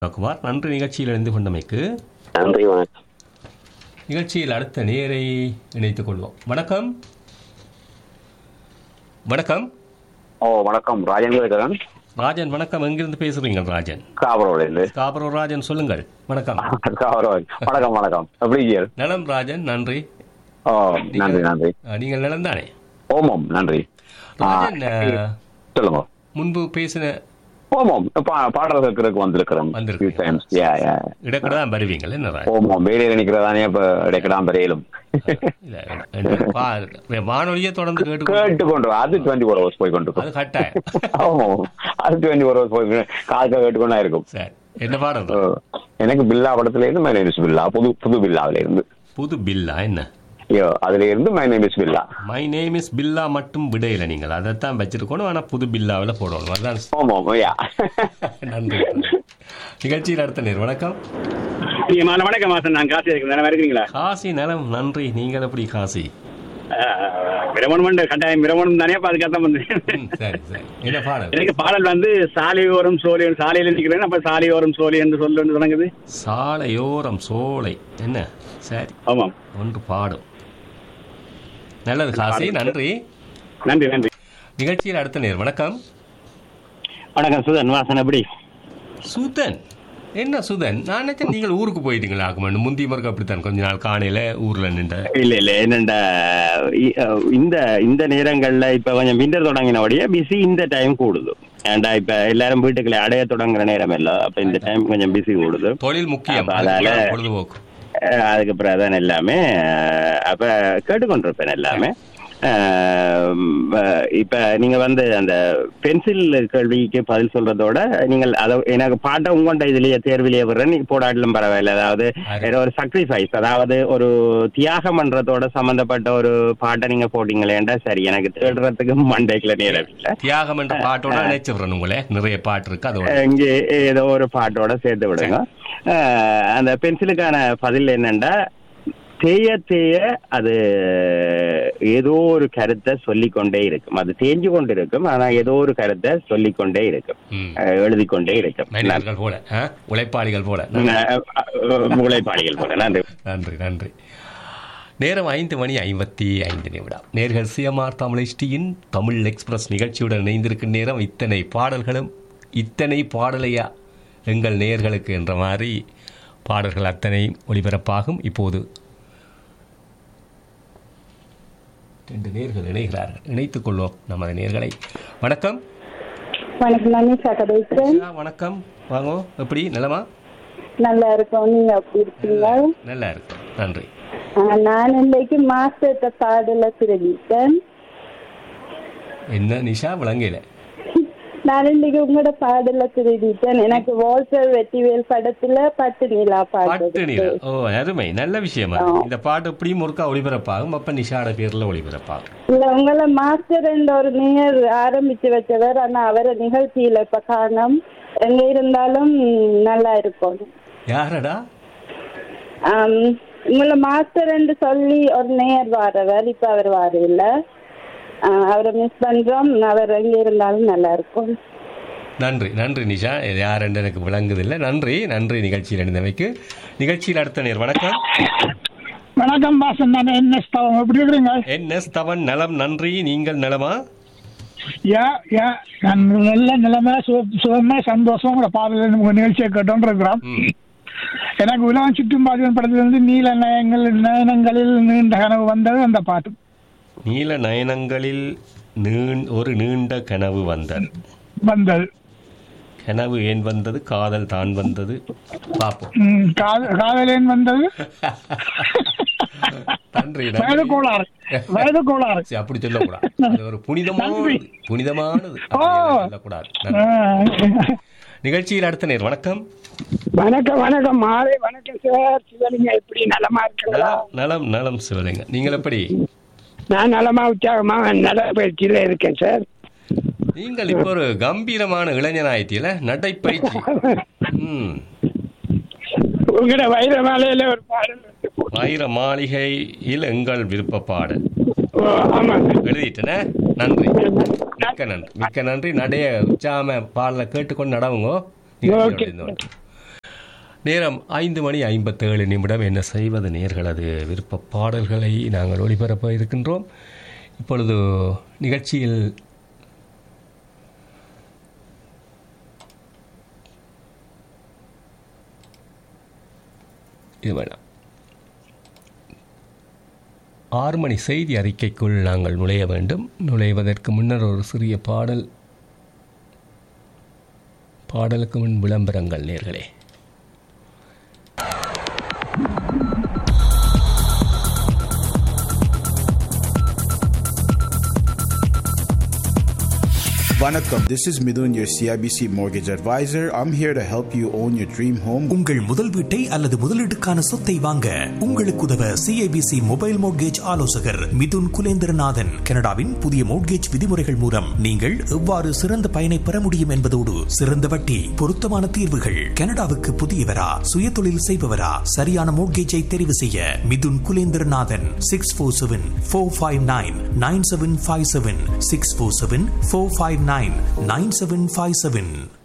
குமார் நன்றி நிகழ்ச்சியில் இணைந்து கொண்டமைக்கு நன்றி வணக்கம் நிகழ்ச்சியில் அடுத்த நேரை இணைத்துக் கொள்வோம் வணக்கம் வணக்கம் ஓ வணக்கம் ராஜேந்திர இருக்கிறேன் ராஜன் வணக்கம் எங்கிருந்து பேசுறீங்க ராஜன் காபரோலேருந்து காபரோ ராஜன் சொல்லுங்கள் வணக்கம் காபரோ வணக்கம் வணக்கம் எப்படி இருக்கீங்க? நலம் ராஜன் நன்றி ஓ நன்றி நன்றி அஹ், நீங்கள் நலம் தானே ஓமம் நன்றி ராஜன் அஹ், சொல்லுங்க முன்பு பேசின ஓமம் பா- பாடல் கேட்கறதுக்கு வந்திருக்கிறேன் வந்திருக்கீங்க. Few times. Yeah, yeah. இடக்கட தான் வருவீங்கள் என்ன ராஜன் ஓமம் வேலையில நிக்கிறதானே இப்ப இடைக்கடாம் பெரியலும் இல்ல, ரெண்டு பா- வானொலியை தொடர்ந்து கேட்டு கேட்டுக்கொண்டு அது டுவெண்ட்டி ஃபோர் ஹவர்ஸ் போய் கொண்டு அது கட்டாயம் ஆமாம் அது டுவெண்ட்டி ஃபோர் ஹவர்ஸ் போய் காலக்க கேட்டுக்கொண்டா இருக்கும் சரி என்ன பாடம் ஓ, எனக்கு பில்லா படத்துல இருந்து மை நேம் இஸ் பில்லா புது புது பில்லாவில இருந்து புது பில்லா என்ன ஐயோ அதுல இருந்து my name is Billa my name is Billa மட்டும் விடையில நீங்கள் அதைத்தான் வச்சிருக்கணும் ஆனா புது பில்லாவில் போடணும் அதுதான் ஆமாம் யா நன்றி நிகழ்ச்சியில் அடுத்த நேர் வணக்கம் மாலை வணக்கம் மாசன் நான் காசு இருக்கிறேன் நல்லா இருக்கிறீங்களா காசி நலம் நன்றி நீங்கள் எப்படி காசி பிரமணம் கட்டாயம் பிரமணம் தானே அப்ப அதுக்காக வந்து ம், சரி சரி என்ன பாடல் எனக்கு பாடல் வந்து சாலையோரம் சோலை சாலையில நிக்கிறேன் அப்ப சாலையோரம் சோலை என்று சொல்லு தொடங்குது சாலையோரம் சோலை என்ன சரி ஆமாம் ஒன்று பாடும் நல்லது காசி நன்றி நன்றி நன்றி நிகழ்ச்சியில் அடுத்த நேர் வணக்கம் வணக்கம் சுதன் வாசன் எப்படி சுதன் என்ன சுதன் நான் நினைச்சேன் நீங்கள் ஊருக்கு போயிட்டீங்களா ஆகுமாண்டு முந்தி மறுக்க அப்படித்தான் கொஞ்ச நாள் காணையில ஊர்ல நின்ற இல்ல இல்ல என்னண்டா இ- அஹ் இந்த இந்த நேரங்கள்ல இப்ப கொஞ்சம் விண்டர் தொடங்கினபடியே பிஸி இந்த டைம் கூடுது ஏன்டா இப்ப எல்லாரும் வீட்டுக்குள்ள அடைய தொடங்குற நேரம் இல்ல அப்ப இந்த டைம் கொஞ்சம் பிஸி கூடுது தொழில் முக்கியம் அப்ப அதால- அதுக்கு பொழுதுபோக்கு அஹ் அதுக்கப்புறம் அதான் எல்லாமே அஹ் அப்ப கேட்டுக்கொண்டிருப்பேன் எல்லாமே அஹ் அஹ் இப்ப நீங்க வந்து அந்த பென்சில் கேள்விக்கு பதில் சொல்றதோட நீங்கள் அத எனக்கு பாட்டை உங்கள்கிட்ட இதுலயே தேர்விலேயே விடுறேன் நீ போடாட்டிலும் பரவாயில்ல அதாவது ஏதோ ஒரு சாக்ரிஃபைஸ் அதாவது ஒரு தியாகம் பண்றதோட சம்பந்தப்பட்ட ஒரு பாட்டை நீங்க போட்டீங்களேண்டா சரி எனக்கு தேடுறதுக்கு மண்டைக்குள்ள நேரம் இல்லை தியாகம் என்ற பாட்டோட நினைச்சு விடுறேன் உங்களே நிறைய பாட்டு இருக்கு அதோட இங்கே ஏதோ ஒரு பாட்டோட சேர்த்து விடுங்க அஹ் அந்த பென்சிலுக்கான பதில் என்னன்னா தேய தேய அது ஏதோ ஒரு கருத்தை சொல்லிக்கொண்டே இருக்கும் அது தேஞ்சு கொண்டு இருக்கும் ஆனா ஏதோ ஒரு கருத்தை சொல்லிக்கொண்டே இருக்கும் ம். அஹ் எழுதிக்கொண்டே இருக்கும் மனிதர்கள் போல ஆ? உழைப்பாளிகள் போல அஹ் அஹ் உழைப்பாளிகள் போல நன்றி நன்றி நன்றி நேரம் ஐந்து மணி ஐம்பத்தி ஐந்து நிமிடம் நேர்கள் சிஎம்ஆர் தமிழ் HT-யின் தமிழ் எக்ஸ்பிரஸ் நிகழ்ச்சியுடன் இணைந்திருக்கும் நேரம் இத்தனை பாடல்களும் இத்தனை பாடலையா எங்கள் நேயர்களுக்கு என்ற மாதிரி பாடல்கள் அத்தனை ஒளிபரப்பாகும் இப்போது ரெண்டு நேர்கள் இணைகிறார்கள் இணைத்துக் கொள்வோம் நமது நேர்களை வணக்கம் வணக்கம் நான் நிஷா கதைக்கிறேன் ஆ, வணக்கம் வாங்கோ எப்படி நலமா நல்லா இருக்கோம் நீங்க எப்படி இருக்கீங்க நல்லா இருக்கு நன்றி ஆ, நான் இன்னைக்கு மாஸ்டர் பாடல திருடிட்டேன் என்ன நிஷா விளங்கல நான் இன்னைக்கு உங்களோட பாடல திருடிட்டேன் எனக்கு வால்டர் வெட்டிவேல் படத்துல பட்டு நிலா பாட்டு பாட்டு நீரா ஓ அருமை நல்ல விஷயமா இந்த பாட்டு எப்படியும் ஒருக்கா ஒளிபரப்பாகும் அப்ப நிஷாட பேர்ல ஒளிபரப்பாகும் இல்ல உங்களை மாஸ்டர் என்ற ஒரு நேர் ஆரம்பிச்சு வச்சவர் ஆனா அவரை நிகழ்ச்சியில இப்ப காணோம் எங்க இருந்தாலும் நல்லா இருக்கும் யாரடா ஆம், உங்களை மாஸ்டர் என்று சொல்லி ஒரு நேர் வாரவர் இப்ப அவர் வார இல்ல ஆ, அவரை மிஸ் பண்றோம் அவர் எங்க இருந்தாலும் நல்லா இருக்கும் நன்றி நன்றி நிஷா இது யாருன்னு எனக்கு விளங்குதில்லை நன்றி நன்றி நிகழ்ச்சியில் இணைந்தமைக்கு நிகழ்ச்சியில் அடுத்த நேர் வணக்கம் வணக்கம் வாசன் நான் என்ன ஸ்தவம் எப்படி இருக்கிறீங்க என் எஸ் தவன் நலம் நன்றி நீங்கள் நலமா யா யா நான் நல்ல நிலைமை சு- சுகமா சந்தோஷம் உங்களோட பாடல உங்க நிகழ்ச்சியை கேட்டோன்னு இருக்கிறோம் ம். எனக்கு உலகம் சுற்றும் பாதிவன் படத்திலிருந்து நீல நயங்கள் நயனங்களில் நீண்ட கனவு வந்தது அந்த பாட்டு நீல நயனங்களில் நீண் ஒரு நீண்ட கனவு வந்தது வந்தது கனவு ஏன் வந்தது காதல் தான் வந்தது பார்ப்போம் ம், காத- காதலேன் வந்தது நன்றி வயது நன்றி கோளாறு வயது கோளாறு சரி, அப்படி சொல்லக்கூடாது அது ஒரு புனிதமானது புனிதமானது ஓ. அப்படியெல்லாம் சொல்லக்கூடாது நன்றி. ஆ. நிகழ்ச்சியில் அடுத்த நேர் வணக்கம் வணக்கம் வணக்கம் மாலை வணக்கம் சார் சிவலிங்க எப்படி நலமா இருக்குங்களா நலம் நலம் நலம் சிவலிங்க நீங்கள் எப்படி நான் நலமா உற்சாகமா நல பயிற்சியில இருக்கேன் சார் நீங்கள் இப்போ ஒரு கம்பீரமான இளைஞனாயிட்டியில நடைப்பயிற்சி ம் உங்களோட வைர மாலையில ஒரு பாடல் வந்து போட்டு- ஆயிர மாளிகையில் எங்கள் விருப்ப பாடல் ஓ, ஆமாங்க எழுதிட்டேனே நன்றி மிக்க நன்றி மிக்க நன்றி நடைய உச்சாம பாடலை கேட்டுக்கொண்டு நடவுங்கோ ஓகே. நிகழ்ச்சியோட இருந்தோம். நேரம் ஐந்து மணி ஐம்பத்தேழு நிமிடம் என்ன செய்வது நேர்களது விருப்ப பாடல்களை நாங்கள் ஒளிபரப்ப இருக்கின்றோம் இப்பொழுது நிகழ்ச்சியில் இது வேணாம் ஆறு மணி செய்தி அறிக்கைக்குள் நாங்கள் நுழைய வேண்டும் நுழைவதற்கு முன்னர் ஒரு சிறிய பாடல் பாடலுக்கு முன் விளம்பரங்கள் நேர்களே Vanakkam, this is Midun, your CIBC mortgage advisor. I'm here to help you own your dream home. உங்கள் முதல் வீட்டை அல்லது முதலீட்டுக்கான சொத்தை வாங்க உங்களுக்கு உதவ சிஐபிசி மொபைல் மோட்கேஜ் ஆலோசகர் மிதுன் குலேந்திரநாதன் கனடாவின் புதிய மோட்கேஜ் விதிமுறைகள் மூலம் நீங்கள் எவ்வாறு சிறந்த பயனை பெற முடியும் என்பதோடு சிறந்த வட்டி பொருத்தமான தீர்வுகள் கனடாவுக்கு புதியவரா சுய தொழில் செய்பவரா சரியான மோட்கேஜை தெரிவு செய்ய Mithun Kulendranathan six four seven four five nine nine seven five seven six four seven four five nine nine seven five seven